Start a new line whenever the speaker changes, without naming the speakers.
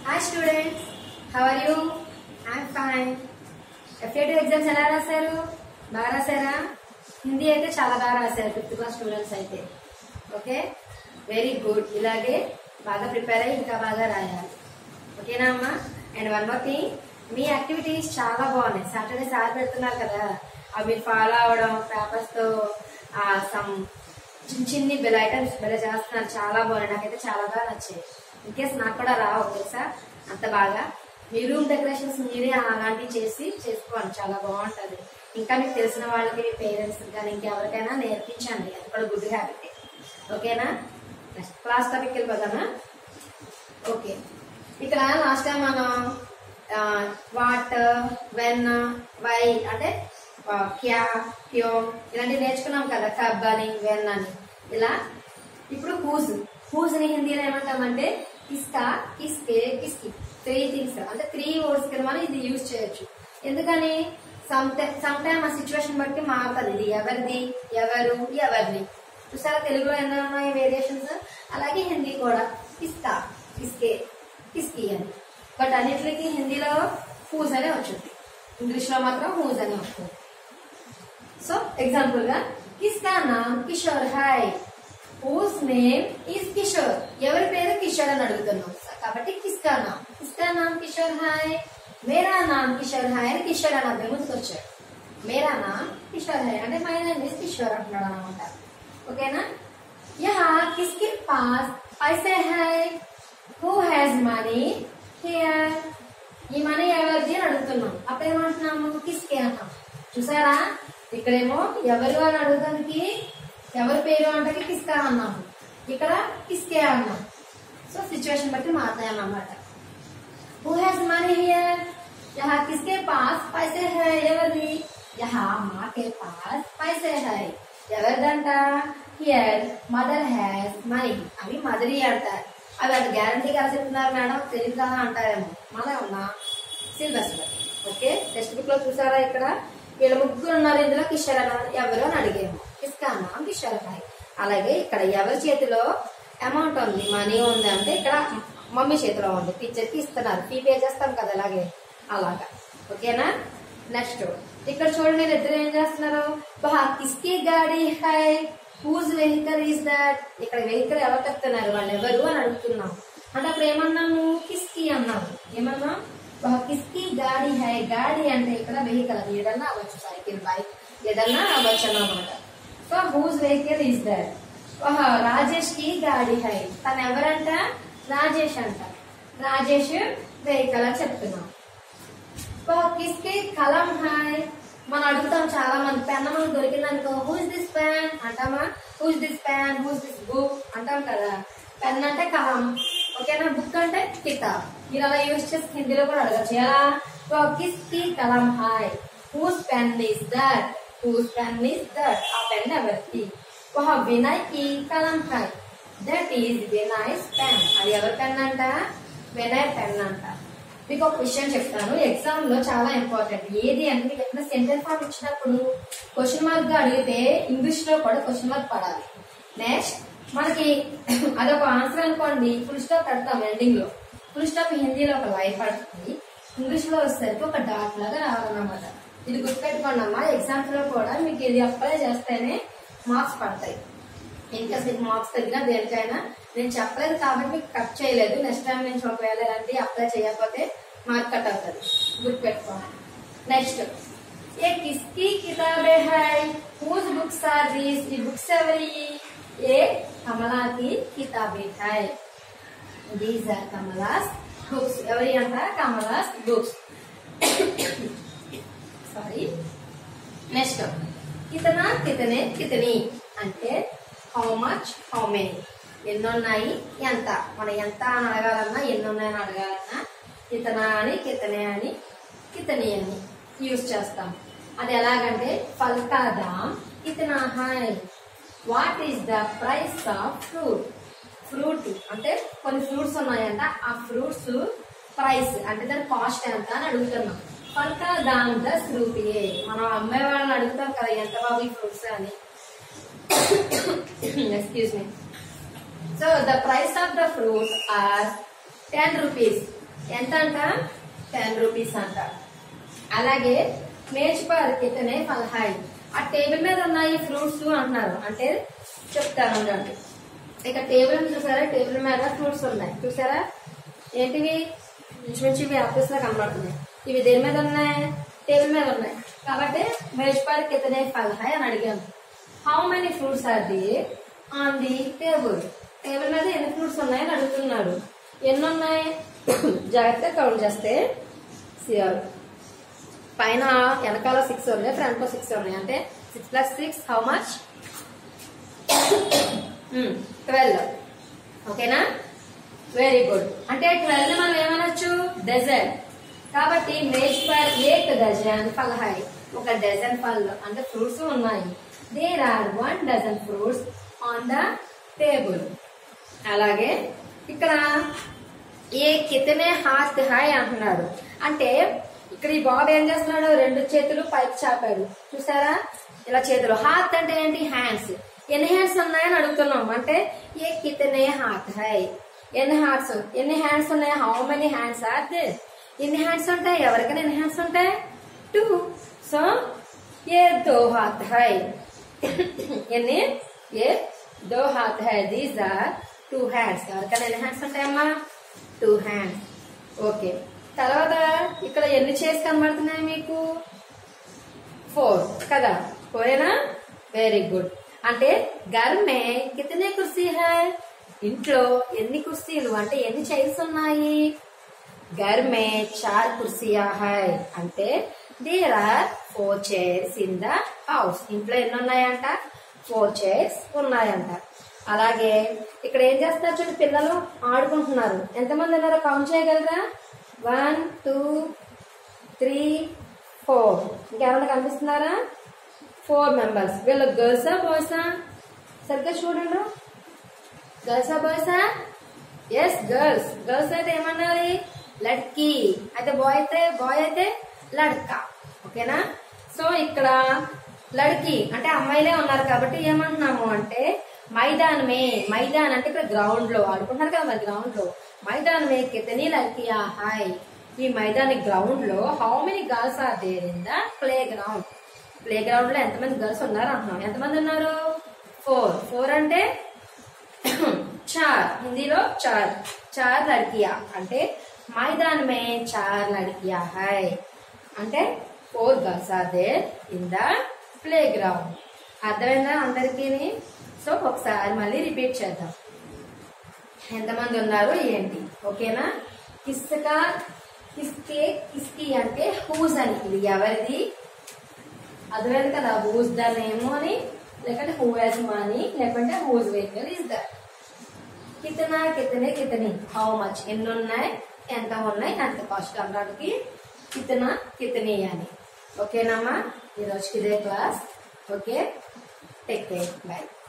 hi students how are you I'm fine FAT exams ఎలా రాశారు బాగా రాశారా హిందీ అయితే చాలా బాగా రాశారు ఫిఫ్త్ క్లాస్ స్టూడెంట్స్ అయితే ఓకే వెరీ గుడ్ ఇలాగే బాగా ప్రిపేర్ అయ్యి ఇంకా బాగా రాయాలి ఓకేనా అమ్మా అండ్ వన్ మోర్ థింగ్ మీ యాక్టివిటీస్ చాలా బాగున్నాయి సాటర్డే సార్ పెడుతున్నారు కదా అవి మీరు ఫాలో అవ్వడం పేపర్స్ తో సమ్ చిన్న చిన్ని బెల్ ఐటమ్స్ బెల చేస్తున్నారు చాలా బాగున్నాయి నాకైతే చాలా బాగా నచ్చాయి ఇన్ కేస్ నాకు కూడా రావు తెలుసా అంత బాగా మీ రూమ్ డెకరేషన్స్ మీరే అలాంటివి చేసి చేసుకోండి చాలా బాగుంటది ఇంకా మీకు తెలిసిన వాళ్ళకి మీ పేరెంట్స్ కానీ ఇంకెవరికైనా నేర్పించండి అది కూడా గుడ్ హ్యాబిట్ ఓకేనా నెక్స్ట్ క్లాస్ టాపిక్ వెళ్ళిపోదామా ఓకే ఇక్కడ లాస్ట్ టైం మనం వాట్ వెన్ వై అంటే ఆ, క్యా క్యో ఇలాంటివి నేర్చుకున్నాం కదా కబ్ అని వెన్ అని ఇలా ఇప్పుడు హూజ్ హూజ్ ని హిందీలో ఏమంటామంటే కిస్కా కిస్కే కిస్కి త్రీ థింగ్స్ అంటే త్రీ వర్డ్స్ కింద మనం ఇది యూజ్ చేయొచ్చు ఎందుకని సమ్ సమ్ టైమ్ ఆ సిచ్యువేషన్ బట్టి మారుతుంది ఇది ఎవరిది ఎవరు ఎవరిని చూసారా తెలుగులో ఎన్నో ఉన్నాయి వేరియేషన్స్ అలాగే హిందీ కూడా కిస్కా కిస్కే కిస్కి అని బట్ అన్నిటికి హిందీలో హూజ్ అనే వచ్చింది ఇంగ్లీష్ లో మాత్రం హూజ్ అనే వస్తుంది సో ఎగ్జాంపుల్ గా కిస్కా నామ్ కిషోర్ హాయ్ హూస్ నేమ్ ఈస్ కిషోర్ ఎవరి పేరు కిషోర్ అని అడుగుతున్నాం కాబట్టి కిస్కా నామ్ కిస్కా నామ్ కిషోర్ హాయ్ మేరా నామ్ కిషోర్ హాయ్ అని కిషోర్ అని అర్థం ముందుకొచ్చాడు మేరా నామ్ కిషోర్ హాయ్ అంటే మై నేమ్ ఇస్ కిషోర్ అంటున్నాడు అనమాట ఓకేనా యహా కిస్కి పాస్ పైసే హై హూ హ్యాస్ మనీ హియర్ ఈ మనీ ఎవరిది అని అడుగుతున్నాం అప్పుడు ఏమంటున్నాము కిస్కే అంటాం చూసారా ఇక్కడేమో ఎవరు అని అడుగుతానికి ఎవరి పేరు అంటే కిస్కా అన్నాము ఇక్కడ కిస్కే అన్నాం సో సిచ్యువేషన్ బట్టి మారుతాయి అన్నమాట హూ హ్యాస్ మనీ హియర్ యహా కిస్కే పాస్ పైసే హై ఎవరిది యహా మాకే పాస్ పైసే హై ఎవరిదంట హియర్ మదర్ హ్యాస్ మనీ అవి మదరీ అంటారు అవి అటు గ్యారంటీగా చెప్తున్నారు మేడం తెలియదు కదా అంటారేమో మన ఉన్నా సిలబస్ లో ఓకే టెక్స్ట్ బుక్ లో చూసారా ఇక్కడ వీళ్ళ ముగ్గురు ఉన్నారు ఇందులో కిషోర్ అన్న ఎవరు అని అడిగాము కిస్కానా కిషోర్ హాయ్ అలాగే ఇక్కడ ఎవరి చేతిలో అమౌంట్ ఉంది మనీ ఉంది అంటే ఇక్కడ మమ్మీ చేతిలో ఉంది టీచర్ కి ఇస్తున్నారు ఫీ పే చేస్తాం కదా అలాగే అలాగా ఓకేనా నెక్స్ట్ ఇక్కడ చూడండి వీళ్ళు ఇద్దరు ఏం చేస్తున్నారు బహా కిస్కి గాడి హై హూజ్ వెహికల్ ఈస్ దట్ ఇక్కడ వెహికల్ ఎవరు చెప్తున్నారు వాళ్ళు ఎవరు అని అడుగుతున్నాం అంటే అప్పుడు ఏమన్నాము కిస్కి అన్నాము ఏమన్నాం బహా కిస్కి గాడి హై గాడి అంటే ఇక్కడ వెహికల్ అది ఏదన్నా అవ్వచ్చు సైకిల్ బైక్ ఏదన్నా అవ్వచ్చు అన్నమాట so whose vehicle is that ఓహో రాజేష్ కి గాడి హై తను ఎవరంట రాజేష్ అంట రాజేష్ వెహికల్ అని చెప్తున్నాం ఓహో కిస్కి కలం హాయ్ మనం అడుగుతాం చాలా మంది పెన్ మనకు దొరికింది అనుకో హూస్ దిస్ పెన్ అంటామా whose this pen whose this book అంటాం కదా పెన్ అంటే కలం ఓకేనా బుక్ అంటే కితాబ్ మీరు అలా యూజ్ చేసి హిందీలో కూడా అడగచ్చు ఎలా ఓ కిస్కి కలం హాయ్ whose pen is that whose pen is that ఆ పెన్ ఎవరిది ఓహో వినయ్ కి కలం హాయ్ దట్ ఈజ్ వినయ్స్ పెన్ అది ఎవరి పెన్ అంట వినయ్ పెన్ అంట మీకు ఒక విషయం చెప్తాను ఎగ్జామ్ లో చాలా ఇంపార్టెంట్ ఏది అంటే మీకు ఎక్కడ సెంటెన్స్ ఫామ్ ఇచ్చినప్పుడు క్వశ్చన్ మార్క్ గా అడిగితే ఇంగ్లీష్ లో కూడా క్వశ్చన్ మార్క్ పడాలి నెక్స్ట్ మనకి అదొక ఆన్సర్ అనుకోండి ఫుల్ స్టాప్ పెడతాం ఎండింగ్ లో ఫుల్ స్టాప్ హిందీలో ఒక లైన్ పడుతుంది ఇంగ్లీష్ లో వచ్చేసరికి ఒక డాట్ లాగా రావాలన్నమాట ఇది గుర్తుపెట్టుకోండి అమ్మా ఎగ్జామ్స్ లో కూడా మీకు ఇది అప్లై చేస్తేనే మార్క్స్ పడతాయి ఇంకా మీకు మార్క్స్ తగ్గినా దేనికైనా నేను చెప్పలేదు కాబట్టి మీకు కట్ చేయలేదు నెక్స్ట్ టైం నేను ఒకవేళ ఇలాంటి అప్లై చేయకపోతే మార్క్ కట్ అవుతుంది గుర్తుపెట్టుకోండి నెక్స్ట్ ఏ కిస్కి కితాబే హై హూజ్ బుక్స్ ఆర్ దీస్ ఈ బుక్స్ ఎవరి ఏ కమలాకి కితాబే హై దీస్ ఆర్ కమలాస్ బుక్స్ ఎవరి అంట కమలాస్ బుక్స్ సారీ నెక్స్ట్ కితనా కితనే కితని అంటే హౌ మచ్ హౌ మెనీ ఎన్ని ఉన్నాయి ఎంత మనం ఎంత అని అడగాలన్నా ఎన్ని ఉన్నాయని అడగాలన్నా కితనా అని కితనే అని కితని అని యూజ్ చేస్తాం అది ఎలాగంటే ఫల్కా దామ్ కితనా హై what is the price of fruit fruit అంటే కొన్ని ఫ్రూట్స్ ఉన్నాయంట ఆ ఫ్రూట్స్ ప్రైస్ అంటే దాని కాస్ట్ ఎంత అని అడుగుతున్నాం ఫల్కా దామ్ దస్ రూపియే మనం అమ్మే వాళ్ళని అడుగుతాం కదా ఎంత బాబు ఈ ఫ్రూట్స్ అని excuse me so the price of the fruit are 10 rupees ఎంత అంట టెన్ రూపీస్ అంట అలాగే మేజ్ పర్ కితనే ఫల్ హై ఆ టేబుల్ మీద ఉన్నాయి ఫ్రూట్స్ అంటున్నారు అంటే చెప్తాను ఉండండి ఇక టేబుల్ మీద చూసారా టేబుల్ మీద ఫ్రూట్స్ ఉన్నాయి చూసారా ఏంటివి ఇంచుమించు ఇవి ఆఫీస్ లో కనబడుతున్నాయి ఇవి దేని మీద ఉన్నాయి టేబుల్ మీద ఉన్నాయి కాబట్టి మేజ్ పర్ కితనే ఫల్ హై అని అడిగాను how many fruits are the on the table table మీద ఎన్ని ఫ్రూట్స్ ఉన్నాయని అడుగుతున్నాడు ఎన్ని ఉన్నాయి జాగ్రత్తగా కౌంట్ చేస్తే సిఆర్ పైన వెనకాల సిక్స్ ఉన్నాయి ఫ్రంట్ లో సిక్స్ ఉన్నాయి అంటే six plus six how much twelve ఓకేనా వెరీ గుడ్ అంటే ట్వెల్వ్ మనం ఏమనొచ్చు డజన్ కాబట్టి మేజ్ పర్ ఏక్ డజన్ ఫల్ హై ఒక డజన్ పళ్ళు అంటే ఫ్రూట్స్ ఉన్నాయి there are one dozen fruits on the table అలాగే ఇక్కడ ఏ కితనే హాత్ హాయ్ అంటున్నాడు అంటే ఇక్కడ ఈ బాబు ఏం చేస్తున్నాడు రెండు చేతులు పైకి చాపాడు చూసారా ఇలా చేతులు హాత్ అంటే ఏంటి హ్యాండ్స్ ఎన్ని హ్యాండ్స్ ఉన్నాయని అడుగుతున్నాం అంటే ఏ కితనే హాత్ హై ఎన్ని హ్యాండ్స్ ఎన్ని హ్యాండ్స్ ఉన్నాయి how many hands are this ఎన్ని హ్యాండ్స్ ఉంటాయి ఎవరికైనా ఎన్ని హ్యాండ్స్ ఉంటాయి టూ సో ఏ దో హాత్ హై ఎన్ని ఏ దో హాత్ హై దీస్ ఆర్ టూ హ్యాండ్స్ ఎవరికైనా ఎన్ని హ్యాండ్స్ ఉంటాయమ్మా టూ హ్యాండ్స్ ఓకే తర్వాత ఇక్కడ ఎన్ని చేసి కనబడుతున్నాయి మీకు ఫోర్ కదా ఫోరేనా వెరీ గుడ్ అంటే గర్ మే కితనే కుర్సీ హై ఇంట్లో ఎన్ని కుర్సీలు అంటే ఎన్ని చైర్స్ ఉన్నాయి घर में चार कुर्सियां है అంటే there are four chairs in the house ఇంట్లో ఎన్ని ఉన్నాయంట ఫోర్ చైర్స్ ఉన్నాయంట అలాగే ఇక్కడ ఏం చేస్తారు చూడండి పిల్లలు ఆడుకుంటున్నారు ఎంతమంది ఉన్నారో కౌంట్ చేయగలరా వన్ టూ త్రీ ఫోర్ ఇంకెవరైనా కనిపిస్తున్నారా ఫోర్ మెంబర్స్ వీళ్ళు గర్ల్సా బాయ్సా సరిగ్గా చూడండి గర్ల్సా బాయ్సా ఎస్ గర్ల్స్ గర్ల్స్ అయితే ఏమన్నది లడ్కి అయితే బాయ్ అయితే బాయ్ అయితే లడ్కా ఓకేనా సో ఇక్కడ లడ్కి అంటే అమ్మాయిలే ఉన్నారు కాబట్టి ఏమంటున్నాము అంటే మైదానమే మైదాన్ అంటే ఇక్కడ గ్రౌండ్ లో ఆడుకుంటున్నారు కదా మరి గ్రౌండ్ లో మైదానమే కితని లడ్కియా హాయ్ ఈ మైదాని గ్రౌండ్ లో how many girls are there in the playground playground లో ఎంతమంది గర్ల్స్ ఉన్నారు అంటున్నాం ఎంతమంది ఉన్నారు ఫోర్ ఫోర్ అంటే చార్ హిందీలో చార్ చార్ లడ్కియా అంటే మైదాన్ మే చార్ లడ్కియా హై అంటే four girls are there in the playground అర్థమైందా అందరికీ సో ఒకసారి మళ్ళీ రిపీట్ చేద్దాం ఎంతమంది ఉన్నారు ఏంటి ఓకేనా కిస్కా కిస్కే కిస్కి అంటే హూజ్ అని ఇది ఎవరిది అర్థమైంది కదా హూజ్ ద నేమ్ అని లేకుంటే హూ హెస్ మనీ లేకుంటే హూజ్ వెహికల్ ఇస్ దట్ కితనా కితనే కితని హౌ మచ్ ఎన్ని ఉన్నాయి ఎంత ఉన్నాయి ఎంత కాస్ట్ అనడానికి కితనా కితని అని ఓకేనమ్మా ఈరోజుకి ఇదే class okay take care bye